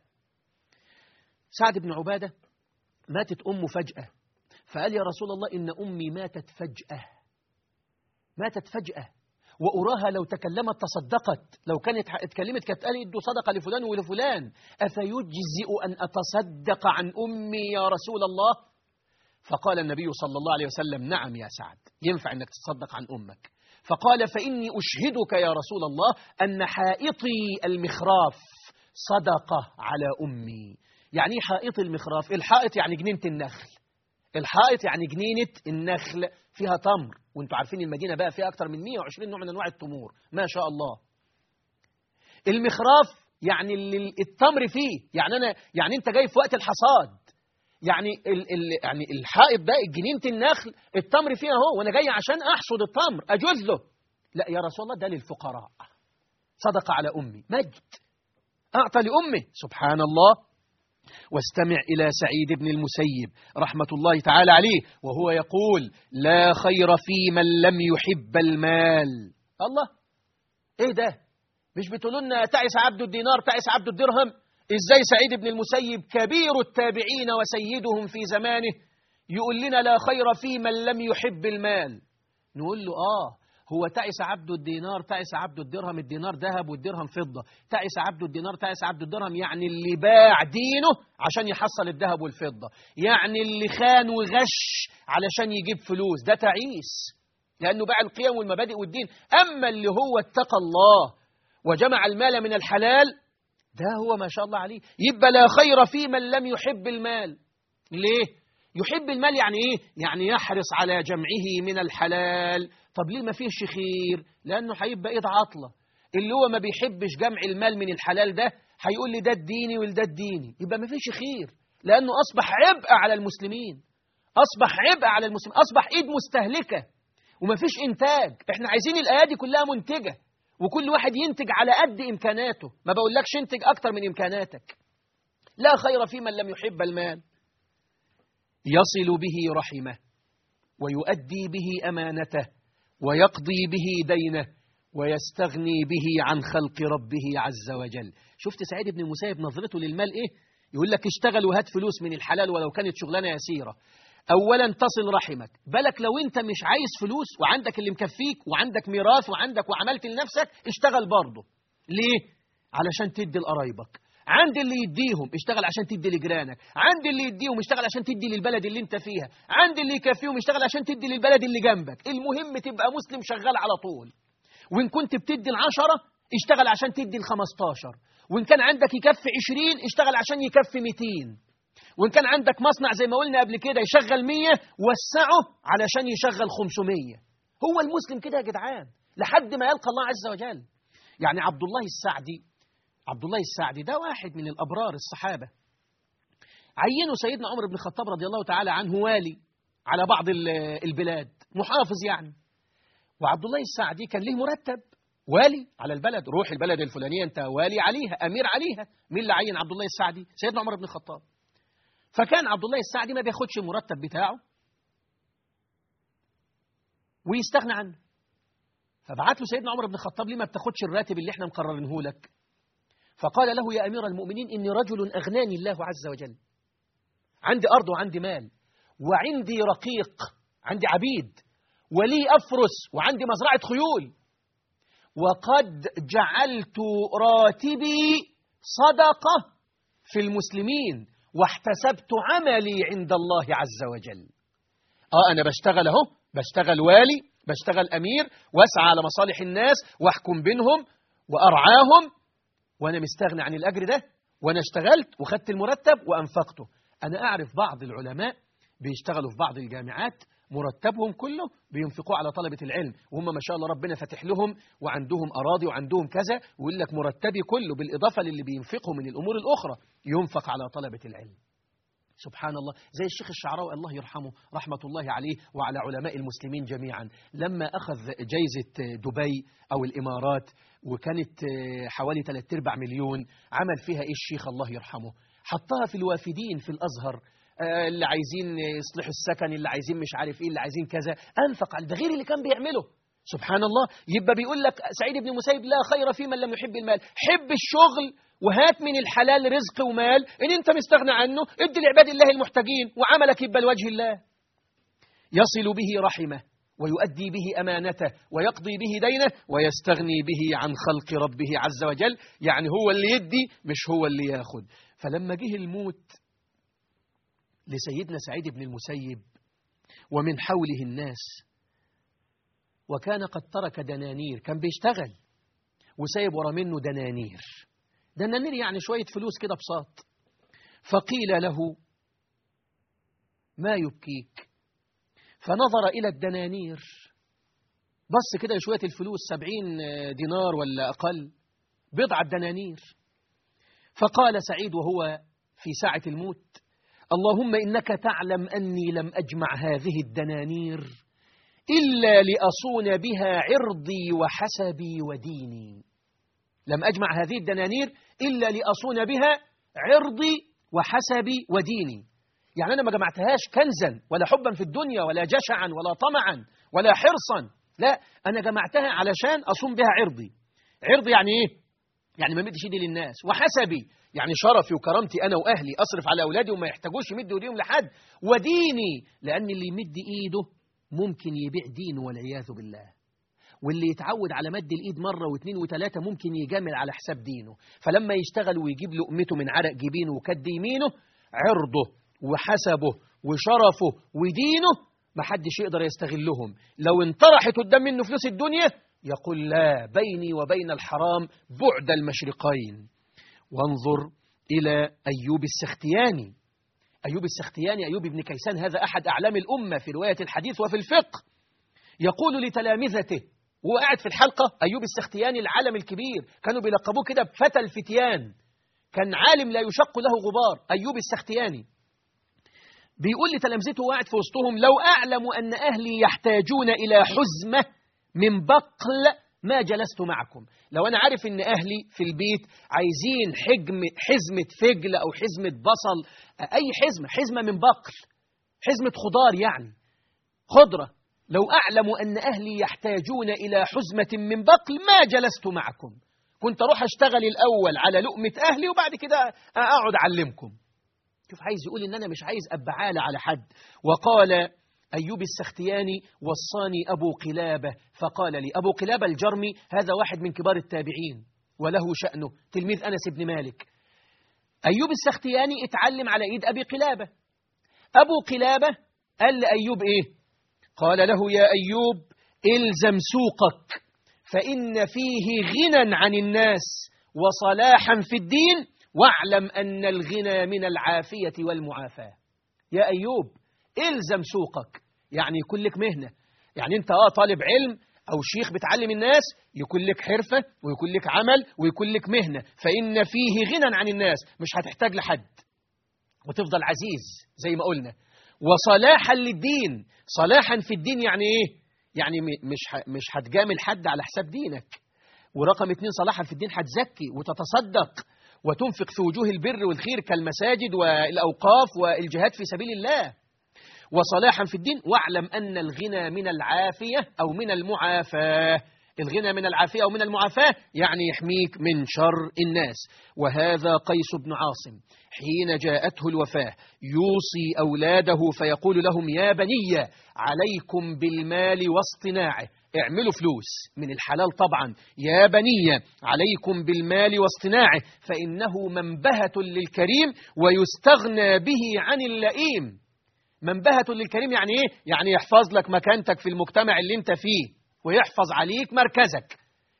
سعد بن عباده ماتت امه فجاه فقال يا رسول الله ان امي ماتت فجاه ماتت فجاه وأراها لو تكلمت تصدقت لو كانت اتكلمت كانت قال ادوا صدقة لفلان ولفلان أفيجزئ أن أتصدق عن أمي يا رسول الله فقال النبي صلى الله عليه وسلم نعم يا سعد ينفع أنك تتصدق عن أمك فقال فإني أشهدك يا رسول الله أن حائطي المخراف صدقة على أمي يعني حائط المخراف الحائط يعني جنينة النخل الحائط يعني جنينة النخل فيها تمر وانتوا عارفين المدينة بقى فيها أكثر من 120 نوع من أنواع التمور ما شاء الله المخراف يعني اللي التمر فيه يعني أنا يعني أنت جاي في وقت الحصاد يعني ال ال يعني الحائط ده جنينة النخل التمر فيها اهو وانا جاي عشان احصد التمر اجوز له لا يا رسول الله ده للفقراء صدق على امي مجد اعطى لامه سبحان الله واستمع إلى سعيد بن المسيب رحمة الله تعالى عليه وهو يقول لا خير في من لم يحب المال الله ايه ده مش بتقولوا لنا تعس عبد الدينار تعس عبد الدرهم ازاي سعيد بن المسيب كبير التابعين وسيدهم في زمانه يقول لنا لا خير في من لم يحب المال نقول له آه هو تعس عبد الدينار تعس عبد الدرهم الدينار ذهب والدرهم فضة تعس عبد الدينار تعس عبد الدرهم يعني اللي باع دينه عشان يحصل الذهب والفضة يعني اللي خان وغش علشان يجيب فلوس ده تعيس لأنه باع القيم والمبادئ والدين أما اللي هو اتقى الله وجمع المال من الحلال ده هو ما شاء الله عليه يبقى لا خير في من لم يحب المال ليه يحب المال يعني ايه يعني يحرص على جمعه من الحلال طب ليه ما فيش خير لانه هيبقى ايد عطله اللي هو ما بيحبش جمع المال من الحلال ده هيقول لي ده الديني وده الديني يبقى ما فيش خير لانه اصبح عبء على المسلمين اصبح عبء على المسلمين اصبح ايد مستهلكه وما فيش انتاج احنا عايزين الايادي كلها منتجه وكل واحد ينتج على قد إمكاناته ما بقولكش انتج أكتر من إمكاناتك لا خير في من لم يحب المال يصل به رحمه ويؤدي به أمانته ويقضي به دينه ويستغني به عن خلق ربه عز وجل شفت سعيد بن المسيب نظرته للمال إيه يقول لك اشتغل وهات فلوس من الحلال ولو كانت شغلانة يسيرة أولا تصل رحمك بالك لو أنت مش عايز فلوس وعندك اللي مكفيك وعندك ميراث وعندك وعملت لنفسك اشتغل برضه ليه؟ علشان تدي لقرايبك عند اللي يديهم اشتغل عشان تدي لجيرانك عند اللي يديهم اشتغل عشان تدي للبلد اللي انت فيها عند اللي يكفيهم اشتغل عشان تدي للبلد اللي جنبك المهم تبقى مسلم شغال على طول وإن كنت بتدي العشرة اشتغل عشان تدي الخمستاشر وإن كان عندك يكفي عشرين اشتغل عشان يكفي ميتين وإن كان عندك مصنع زي ما قلنا قبل كده يشغل مية وسعه علشان يشغل خمسمية هو المسلم كده يا جدعان لحد ما يلقى الله عز وجل يعني عبد الله السعدي عبد الله السعدي ده واحد من الأبرار الصحابة عينوا سيدنا عمر بن الخطاب رضي الله تعالى عنه والي على بعض البلاد محافظ يعني وعبد الله السعدي كان له مرتب والي على البلد روح البلد الفلانية أنت والي عليها أمير عليها مين اللي عين عبد الله السعدي سيدنا عمر بن الخطاب فكان عبد الله السعدي ما بياخدش المرتب بتاعه ويستغنى عنه فبعت له سيدنا عمر بن الخطاب ليه ما بتاخدش الراتب اللي احنا مقررينه لك فقال له يا أمير المؤمنين إني رجل أغناني الله عز وجل عندي أرض وعندي مال وعندي رقيق عندي عبيد ولي أفرس وعندي مزرعة خيول وقد جعلت راتبي صدقة في المسلمين واحتسبت عملي عند الله عز وجل آه أنا بشتغل أهو بشتغل والي بشتغل أمير واسعى على مصالح الناس واحكم بينهم وأرعاهم وأنا مستغني عن الأجر ده وأنا اشتغلت وخدت المرتب وأنفقته أنا أعرف بعض العلماء بيشتغلوا في بعض الجامعات مرتبهم كله بينفقوه على طلبة العلم وهم ما شاء الله ربنا فتح لهم وعندهم أراضي وعندهم كذا ويقول لك مرتبي كله بالإضافة للي بينفقه من الأمور الأخرى ينفق على طلبة العلم سبحان الله زي الشيخ الشعراوي الله يرحمه رحمة الله عليه وعلى علماء المسلمين جميعا لما أخذ جايزة دبي أو الإمارات وكانت حوالي 3 ارباع مليون عمل فيها إيه الشيخ الله يرحمه حطها في الوافدين في الأزهر اللي عايزين يصلحوا السكن اللي عايزين مش عارف ايه اللي عايزين كذا انفق على ده غير اللي كان بيعمله سبحان الله يبقى بيقول لك سعيد بن المسيب لا خير في من لم يحب المال حب الشغل وهات من الحلال رزق ومال ان انت مستغنى عنه ادي لعباد الله المحتاجين وعملك يبقى لوجه الله يصل به رحمه ويؤدي به أمانته ويقضي به دينه ويستغني به عن خلق ربه عز وجل يعني هو اللي يدي مش هو اللي ياخد فلما جه الموت لسيدنا سعيد بن المسيب ومن حوله الناس وكان قد ترك دنانير كان بيشتغل وسايب ورا منه دنانير دنانير يعني شوية فلوس كده بساط فقيل له ما يبكيك فنظر إلى الدنانير بص كده شوية الفلوس سبعين دينار ولا أقل بضعة دنانير فقال سعيد وهو في ساعة الموت اللهم إنك تعلم أني لم أجمع هذه الدنانير إلا لأصون بها عرضي وحسبي وديني لم أجمع هذه الدنانير إلا لأصون بها عرضي وحسبي وديني يعني أنا ما جمعتهاش كنزا ولا حبا في الدنيا ولا جشعا ولا طمعا ولا حرصا لا أنا جمعتها علشان أصوم بها عرضي عرضي يعني إيه؟ يعني ما مدش ايدي للناس وحسبي يعني شرفي وكرامتي أنا وأهلي أصرف على أولادي وما يحتاجوش يمدوا ايديهم لحد وديني لأن اللي يمد إيده ممكن يبيع دينه والعياذ بالله واللي يتعود على مد الإيد مرة واثنين وثلاثة ممكن يجامل على حساب دينه فلما يشتغل ويجيب لقمته من عرق جبينه وكد يمينه عرضه وحسبه وشرفه ودينه ما حدش يقدر يستغلهم لو انطرحت قدام منه فلوس الدنيا يقول لا بيني وبين الحرام بعد المشرقين وانظر إلى أيوب السختياني أيوب السختياني أيوب بن كيسان هذا أحد أعلام الأمة في رواية الحديث وفي الفقه يقول لتلامذته وهو قاعد في الحلقة أيوب السختياني العالم الكبير كانوا بيلقبوه كده بفتى الفتيان كان عالم لا يشق له غبار أيوب السختياني بيقول لتلامذته وقاعد في وسطهم لو أعلم أن أهلي يحتاجون إلى حزمة من بقل ما جلست معكم لو أنا عارف أن أهلي في البيت عايزين حجم حزمة فجل أو حزمة بصل أي حزمة حزمة من بقل حزمة خضار يعني خضرة لو أعلم أن أهلي يحتاجون إلى حزمة من بقل ما جلست معكم كنت أروح أشتغل الأول على لقمة أهلي وبعد كده أقعد أعلمكم شوف عايز يقول إن أنا مش عايز أبقى عالة على حد وقال أيوب السختياني وصاني أبو قلابة فقال لي أبو قلابة الجرمي هذا واحد من كبار التابعين وله شأنه تلميذ أنس بن مالك أيوب السختياني اتعلم على إيد أبي قلابة أبو قلابة قال لأيوب إيه قال له يا أيوب إلزم سوقك فإن فيه غنى عن الناس وصلاحا في الدين واعلم أن الغنى من العافية والمعافاة يا أيوب إلزم سوقك يعني يكون لك مهنة يعني أنت آه طالب علم أو شيخ بتعلم الناس يكون لك حرفة ويكون لك عمل ويكون لك مهنة فإن فيه غنى عن الناس مش هتحتاج لحد وتفضل عزيز زي ما قلنا وصلاحا للدين صلاحا في الدين يعني ايه يعني مش مش هتجامل حد على حساب دينك ورقم اتنين صلاحا في الدين هتزكي وتتصدق وتنفق في وجوه البر والخير كالمساجد والأوقاف والجهاد في سبيل الله وصلاحا في الدين واعلم أن الغنى من العافية أو من المعافاة الغنى من العافية أو من المعافاة يعني يحميك من شر الناس وهذا قيس بن عاصم حين جاءته الوفاة يوصي أولاده فيقول لهم يا بني عليكم بالمال واصطناعه اعملوا فلوس من الحلال طبعا يا بني عليكم بالمال واصطناعه فإنه منبهة للكريم ويستغنى به عن اللئيم منبهة للكريم يعني ايه؟ يعني يحفظ لك مكانتك في المجتمع اللي انت فيه ويحفظ عليك مركزك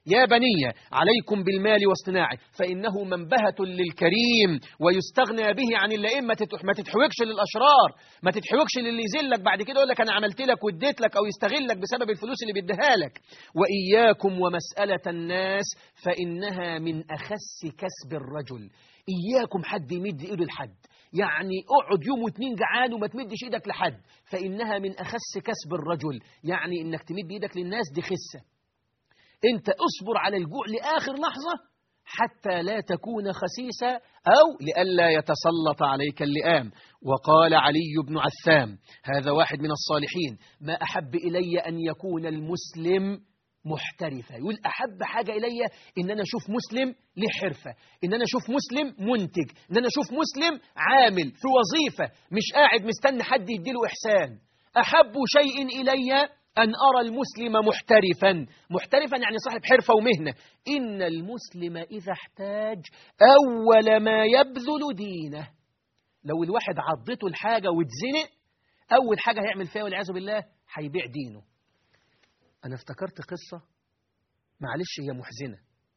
يا بني عليكم بالمال واصطناعه فإنه منبهة للكريم ويستغنى به عن اللئيم ما تتح- ما تتحوكش للأشرار ما تتحوكش للي يذلك بعد كده يقول لك أنا عملت لك واديت لك أو يستغلك بسبب الفلوس اللي بيديها لك وإياكم ومسألة الناس فإنها من أخس كسب الرجل إياكم حد يمد إيده لحد يعني اقعد يوم واتنين جعان وما تمدش ايدك لحد فإنها من أخس كسب الرجل يعني إنك تمد ايدك للناس دي خسة انت اصبر على الجوع لآخر لحظة حتى لا تكون خسيسا أو لئلا يتسلط عليك اللئام وقال علي بن عثام هذا واحد من الصالحين ما أحب إلي أن يكون المسلم محترفة يقول أحب حاجة إلي إن أنا أشوف مسلم له حرفة إن أنا أشوف مسلم منتج إن أنا أشوف مسلم عامل في وظيفة مش قاعد مستني حد يديله إحسان أحب شيء إلي أن أرى المسلم محترفا محترفا يعني صاحب حرفة ومهنة إن المسلم إذا احتاج أول ما يبذل دينه لو الواحد عضته الحاجة واتزنق أول حاجة هيعمل فيها والعياذ بالله هيبيع دينه أنا افتكرت قصة معلش هي محزنة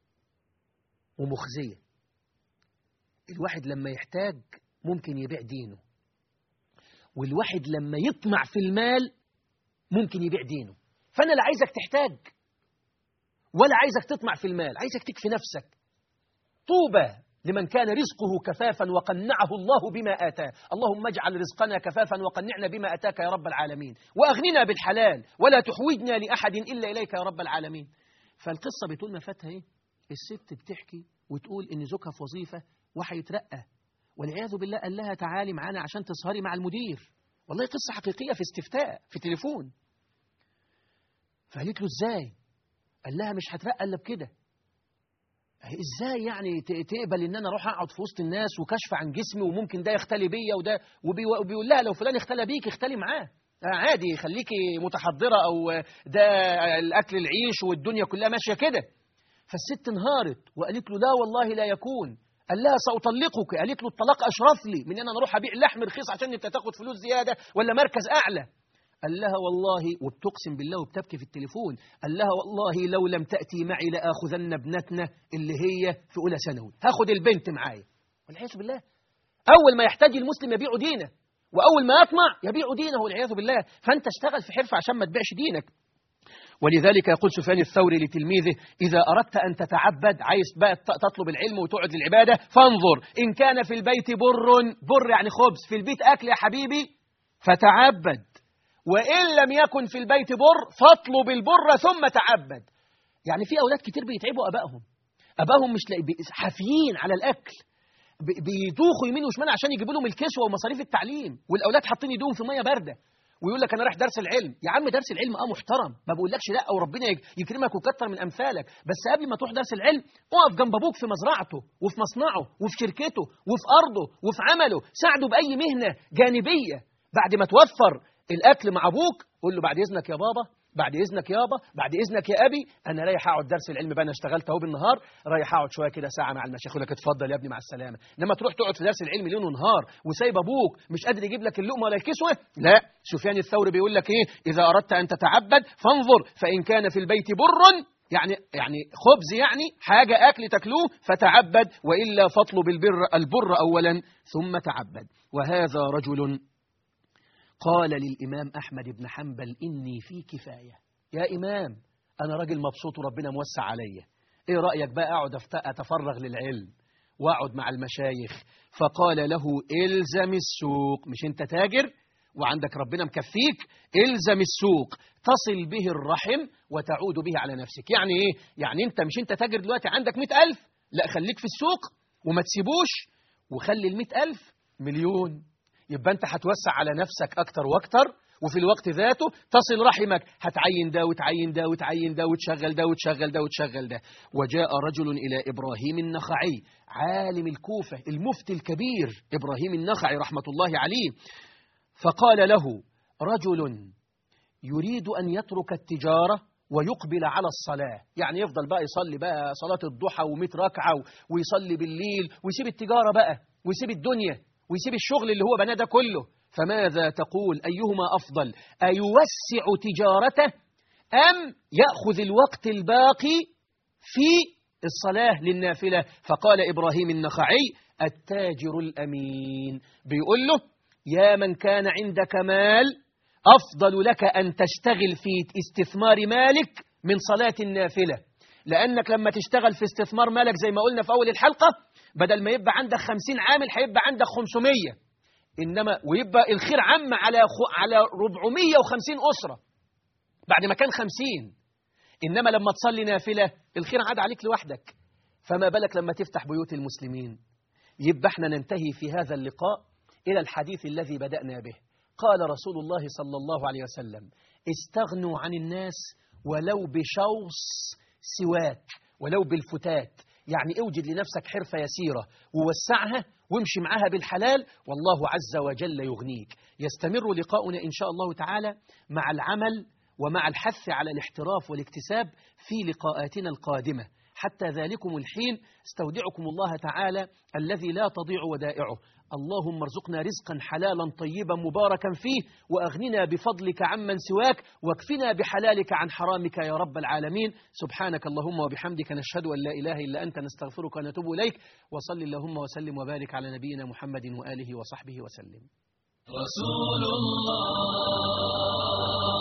ومخزية الواحد لما يحتاج ممكن يبيع دينه والواحد لما يطمع في المال ممكن يبيع دينه فأنا لا عايزك تحتاج ولا عايزك تطمع في المال عايزك تكفي نفسك طوبى لمن كان رزقه كفافا وقنعه الله بما آتاه اللهم اجعل رزقنا كفافا وقنعنا بما أتاك يا رب العالمين وأغننا بالحلال ولا تحوجنا لأحد إلا إليك يا رب العالمين فالقصة بتقول ما فاتها إيه الست بتحكي وتقول إن زوجها في وظيفة وهيترقى والعياذ بالله قال لها تعالي معانا عشان تسهري مع المدير والله قصة حقيقية في استفتاء في تليفون فقالت له ازاي قال لها مش هترقى الا بكده ازاي يعني ت- تقبل ان انا اروح اقعد في وسط الناس وكشف عن جسمي وممكن ده يختلي بيا وده وبي- وبيقول لها لو فلان اختلى بيك اختلي معاه آه عادي خليكي متحضرة او ده الاكل العيش والدنيا كلها ماشية كده فالست انهارت وقالت له لا والله لا يكون قال لها سأطلقك قالت له الطلاق أشرف لي من أن أنا أروح أبيع لحم رخيص عشان أنت تاخد فلوس زيادة ولا مركز أعلى قال لها والله وبتقسم بالله وبتبكي في التليفون قال لها والله لو لم تأتي معي لآخذن ابنتنا اللي هي في أولى ثانوي هاخد البنت معايا والعياذ بالله أول ما يحتاج المسلم يبيع دينه وأول ما يطمع يبيع دينه والعياذ بالله فأنت اشتغل في حرفة عشان ما تبيعش دينك ولذلك يقول سفيان الثوري لتلميذه إذا أردت أن تتعبد عايز بقى ت- تطلب العلم وتقعد للعبادة فانظر إن كان في البيت بر بر يعني خبز في البيت أكل يا حبيبي فتعبد وإن لم يكن في البيت بر فاطلب البر ثم تعبد يعني في أولاد كتير بيتعبوا أبائهم أبائهم مش لاقي بي- حافيين على الأكل بي- بيدوخوا يمين وشمال عشان يجيبوا لهم الكسوة ومصاريف التعليم والأولاد حاطين ايديهم في مية باردة ويقول لك انا رايح درس العلم يا عم درس العلم اه محترم ما بقولكش لا وربنا يك- يكرمك ويكتر من امثالك بس قبل ما تروح درس العلم اقف جنب ابوك في مزرعته وفي مصنعه وفي شركته وفي ارضه وفي عمله ساعده باي مهنه جانبيه بعد ما توفر الاكل مع ابوك قول له بعد اذنك يا بابا بعد اذنك يابا بعد اذنك يا ابي انا رايح اقعد درس العلم بقى انا اشتغلت اهو بالنهار رايح اقعد شويه كده ساعه مع المشايخ يقول لك اتفضل يا ابني مع السلامه انما تروح تقعد في درس العلم ليل ونهار وسايب ابوك مش قادر يجيب لك اللقمه ولا الكسوه لا سفيان الثوري بيقول لك ايه اذا اردت ان تتعبد فانظر فان كان في البيت بر يعني يعني خبز يعني حاجه اكل تاكلوه فتعبد والا فاطلب البر البر اولا ثم تعبد وهذا رجل قال للإمام أحمد بن حنبل إني في كفاية يا إمام أنا راجل مبسوط وربنا موسع عليا إيه رأيك بقى أقعد أفت- أتفرغ للعلم وأقعد مع المشايخ فقال له إلزم السوق مش أنت تاجر وعندك ربنا مكفيك إلزم السوق تصل به الرحم وتعود به على نفسك يعني إيه؟ يعني أنت مش أنت تاجر دلوقتي عندك مئة ألف لا خليك في السوق وما تسيبوش وخلي المئة ألف مليون يبقى انت هتوسع على نفسك اكتر واكتر وفي الوقت ذاته تصل رحمك هتعين ده وتعين ده وتعين ده وتشغل ده وتشغل ده وتشغل ده وجاء رجل إلى إبراهيم النخعي عالم الكوفة المفتي الكبير إبراهيم النخعي رحمة الله عليه فقال له رجل يريد أن يترك التجارة ويقبل على الصلاة يعني يفضل بقى يصلي بقى صلاة الضحى ومئة ركعة ويصلي بالليل ويسيب التجارة بقى ويسيب الدنيا ويسيب الشغل اللي هو بناه ده كله فماذا تقول أيهما أفضل أيوسع تجارته أم يأخذ الوقت الباقي في الصلاة للنافلة فقال إبراهيم النخعي التاجر الأمين بيقول له يا من كان عندك مال أفضل لك أن تشتغل في استثمار مالك من صلاة النافلة لأنك لما تشتغل في استثمار مالك زي ما قلنا في أول الحلقة بدل ما يبقى عندك خمسين عامل هيبقى عندك خمسمية إنما ويبقى الخير عم على على 450 أسرة بعد ما كان خمسين إنما لما تصلي نافلة الخير عاد عليك لوحدك فما بالك لما تفتح بيوت المسلمين يبقى احنا ننتهي في هذا اللقاء إلى الحديث الذي بدأنا به قال رسول الله صلى الله عليه وسلم استغنوا عن الناس ولو بشوص سواك ولو بالفتات يعني اوجد لنفسك حرفة يسيرة ووسعها وامشي معها بالحلال والله عز وجل يغنيك يستمر لقاؤنا إن شاء الله تعالى مع العمل ومع الحث على الاحتراف والاكتساب في لقاءاتنا القادمة حتى ذلكم الحين استودعكم الله تعالى الذي لا تضيع ودائعه اللهم ارزقنا رزقا حلالا طيبا مباركا فيه وأغننا بفضلك عمن سواك واكفنا بحلالك عن حرامك يا رب العالمين سبحانك اللهم وبحمدك نشهد أن لا إله إلا أنت نستغفرك ونتوب إليك وصل اللهم وسلم وبارك على نبينا محمد وآله وصحبه وسلم رسول الله